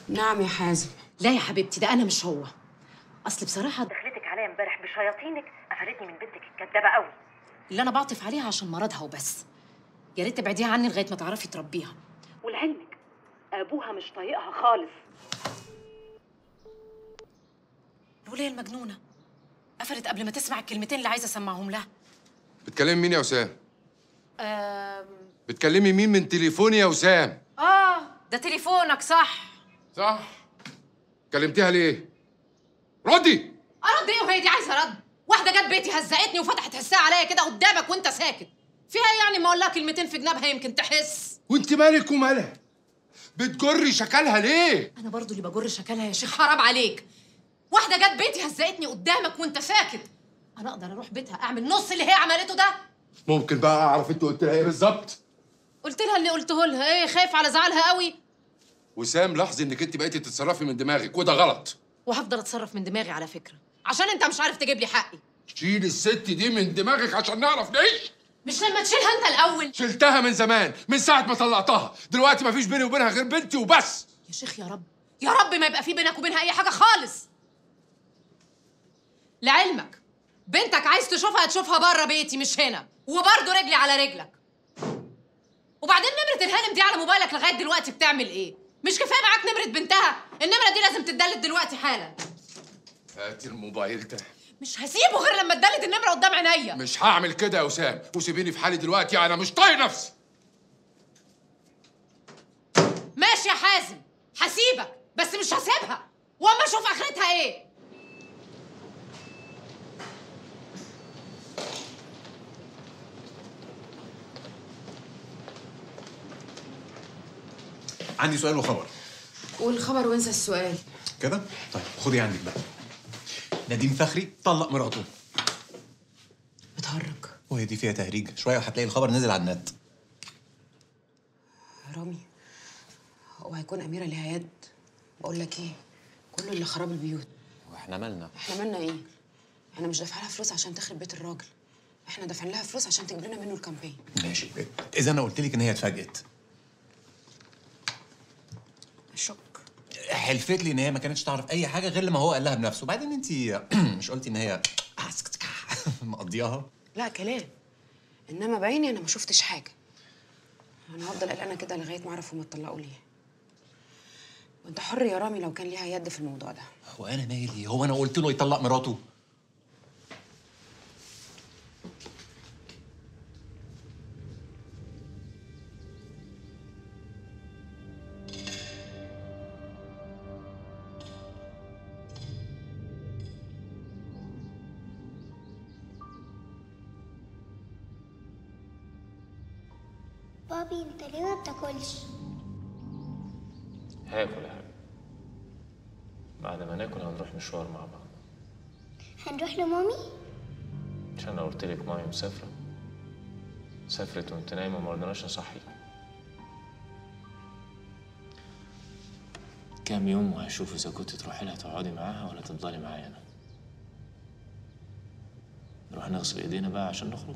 نعم يا حازم لا يا حبيبتي ده انا مش هو اصل بصراحه دخلتك عليا امبارح بشياطينك قفلتني من بنتك الكدابه قوي اللي انا بعطف عليها عشان مرضها وبس يا ريت تبعديها عني لغايه ما تعرفي تربيها ولعلمك ابوها مش طايقها خالص الوليه المجنونه قفلت قبل ما تسمع الكلمتين اللي عايزه اسمعهم لها بتكلمي مين يا وسام؟ آم، بتكلمي مين من تليفوني يا وسام؟ اه ده تليفونك صح صح؟ كلمتيها ليه؟ ردي! ارد ايه وهي دي عايزه رد واحده جت بيتي هزقتني وفتحت حسها عليا كده قدامك وانت ساكت فيها إيه يعني ما اقول لها كلمتين في جنابها يمكن تحس وانت مالك ومالها؟ بتجري شكلها ليه؟ انا برضو اللي بجر شكلها يا شيخ حرام عليك واحده جت بيتي هزقتني قدامك وانت ساكت انا اقدر اروح بيتها اعمل نص اللي هي عملته ده ممكن بقى اعرف انت قلت لها ايه بالظبط؟ قلت لها اللي قلته لها ايه خايف على زعلها قوي وسام لاحظي انك انت بقيتي تتصرفي من دماغك وده غلط وهفضل اتصرف من دماغي على فكره عشان انت مش عارف تجيب لي حقي شيل الست دي من دماغك عشان نعرف نعيش مش لما تشيلها انت الاول شلتها من زمان من ساعة ما طلعتها دلوقتي مفيش بيني وبينها غير بنتي وبس يا شيخ يا رب يا رب ما يبقى في بينك وبينها اي حاجه خالص لعلمك بنتك عايز تشوفها تشوفها بره بيتي مش هنا وبرضه رجلي على رجلك وبعدين نمرة الهانم دي على موبايلك لغاية دلوقتي بتعمل ايه؟ مش كفاية معاك نمرة بنتها؟ النمرة دي لازم تدلت دلوقتي حالا هاتي الموبايل ده مش هسيبه غير لما تدلت النمرة قدام عينيا مش هعمل كده يا وسام وسيبيني في حالي دلوقتي انا مش طايق نفسي ماشي يا حازم هسيبك بس مش هسيبها واما اشوف اخرتها ايه عندي سؤال وخبر قول الخبر وانسى السؤال كده طيب خدي عندك بقى نديم فخري طلق مراته بتهرج وهي دي فيها تهريج شويه وهتلاقي الخبر نزل على النت رامي هو هيكون أميرة ليها يد بقول لك ايه كله اللي خراب البيوت واحنا مالنا احنا مالنا ايه احنا مش دافعين لها فلوس عشان تخرب بيت الراجل احنا دافعين لها فلوس عشان تجيب لنا منه الكامبين ماشي اذا انا قلت لك ان هي اتفاجئت شك حلفت لي ان هي ما كانتش تعرف اي حاجه غير لما هو قال لها بنفسه وبعدين انت مش قلتي ان هي مقضياها لا كلام انما بعيني انا ما شفتش حاجه انا هفضل قلقانه كده لغايه ما اعرف هما اتطلقوا ليه وانت حر يا رامي لو كان ليها يد في الموضوع ده هو انا مالي هو انا قلت له يطلق مراته بابي انت ليه ما بتاكلش هاكل يا حبيبي بعد ما ناكل هنروح مشوار مع بعض هنروح لمامي عشان انا قلت لك مامي مسافره سافرت وانت نايمه وما رضيناش نصحيك كام يوم وهشوف اذا كنت تروحي لها تقعدي معاها ولا تفضلي معايا انا نروح نغسل ايدينا بقى عشان نخرج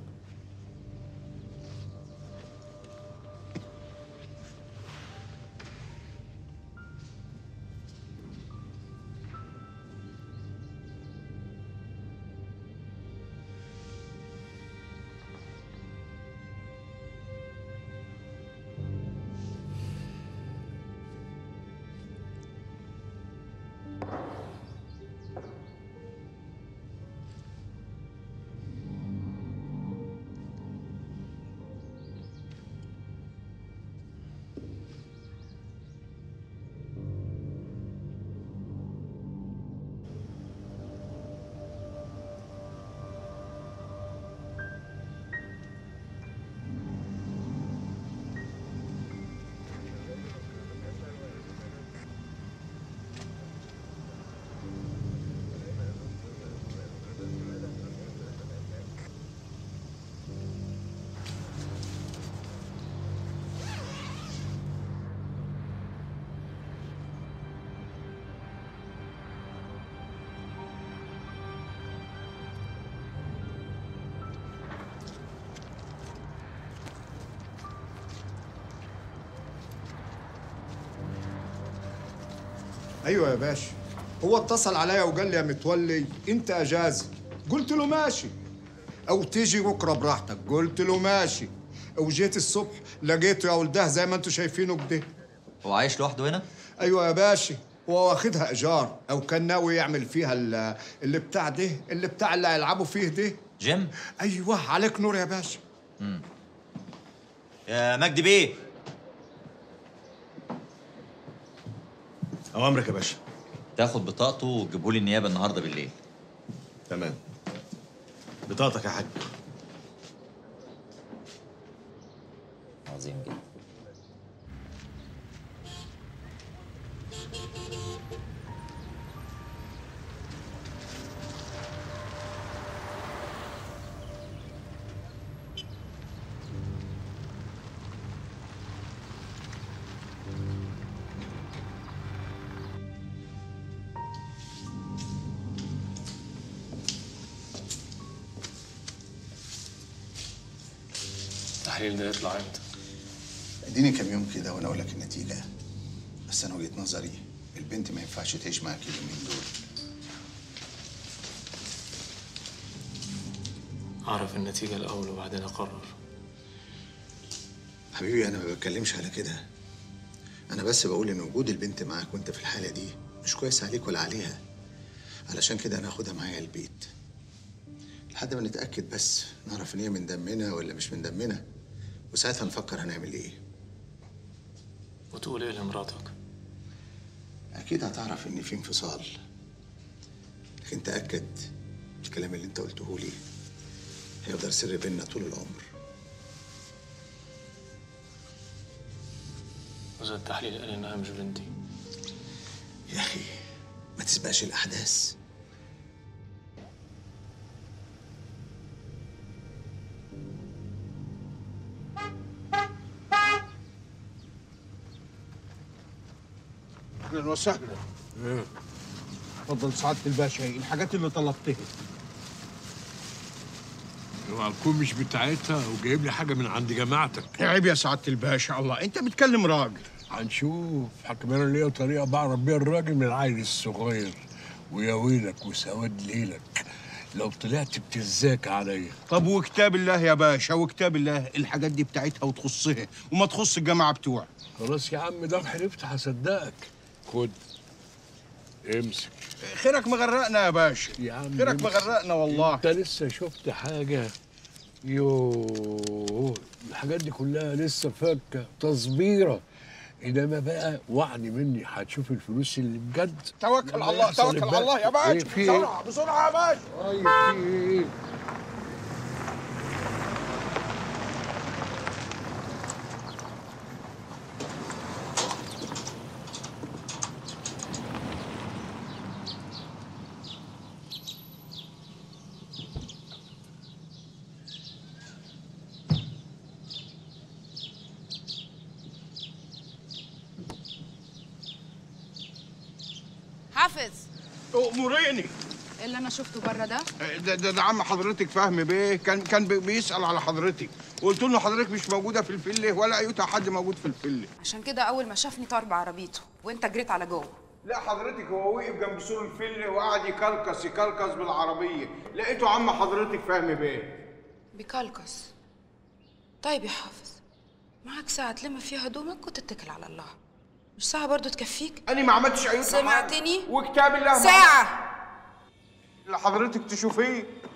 ايوه يا باشا هو اتصل عليا وقال لي يا متولي انت اجازه قلت له ماشي او تيجي بكره براحتك قلت له ماشي وجيت الصبح لقيته يا ولده زي ما انتم شايفينه كده هو عايش لوحده هنا؟ ايوه يا باشا هو واخدها ايجار او كان ناوي يعمل فيها ال- اللي بتاع ده اللي بتاع اللي هيلعبوا فيه ده جيم؟ ايوه عليك نور يا باشا يا مجدي بيه اوامرك يا باشا تاخد بطاقته وتجيبه لي النيابه النهارده بالليل تمام بطاقتك يا حاج عظيم جدا التحليل ده يطلع امتى؟ اديني كام يوم كده وانا اقول لك النتيجه بس انا وجهه نظري البنت ما ينفعش تعيش معاك اليومين دول اعرف النتيجة الاول وبعدين اقرر حبيبي انا ما بتكلمش على كده انا بس بقول ان وجود البنت معاك وانت في الحاله دي مش كويس عليك ولا عليها علشان كده انا هاخدها معايا البيت لحد ما نتاكد بس نعرف ان هي من دمنا ولا مش من دمنا وساعتها نفكر هنعمل ايه وتقول ايه لمراتك؟ اكيد هتعرف ان في انفصال لكن تاكد الكلام اللي انت قلته لي هيفضل سر بيننا طول العمر وإذا التحليل قال إنها مش بنتي يا اخي ما تسبقش الاحداث اهلا وسهلا اتفضل سعاده الباشا الحاجات اللي طلبتها اوعى تكون مش بتاعتها وجايب لي حاجه من عند جماعتك عيب يا سعاده الباشا الله انت بتكلم راجل هنشوف حكم انا ليا طريقه بعرف بيها الراجل من العيل الصغير ويا ويلك وسواد ليلك لو طلعت بتزاك عليا طب وكتاب الله يا باشا وكتاب الله الحاجات دي بتاعتها وتخصها وما تخص الجماعه بتوعك خلاص يا عم ده حلفت هصدقك خد امسك خيرك مغرقنا يا باشا يا عم خيرك امسك. مغرقنا والله انت لسه شفت حاجه يوه الحاجات دي كلها لسه فكه تصبيره انما بقى وعني مني هتشوف الفلوس اللي بجد توكل لما على الله يحصل توكل على الله يا البركة. باشا ايه في ايه؟ بسرعه بسرعه يا باشا طيب في ايه؟ حافظ اموريني ايه اللي انا شفته بره ده ده, ده, ده عم حضرتك فهمي بيه كان كان بي- بيسال على حضرتك قلت له حضرتك مش موجوده في الفله ولا ايوتا حد موجود في الفله عشان كده اول ما شافني طار بعربيته وانت جريت على جوه لا حضرتك هو وقف جنب سور الفله وقعد يكلكس يكلكس بالعربيه لقيته عم حضرتك فهمي بيه بكلكس طيب يا حافظ معاك ساعة تلم فيها هدومك وتتكل على الله مش ساعة برضو تكفيك انا ما عملتش ايوتا سمعتني وكتاب الله ما- ساعة اللي حضرتك تشوفيه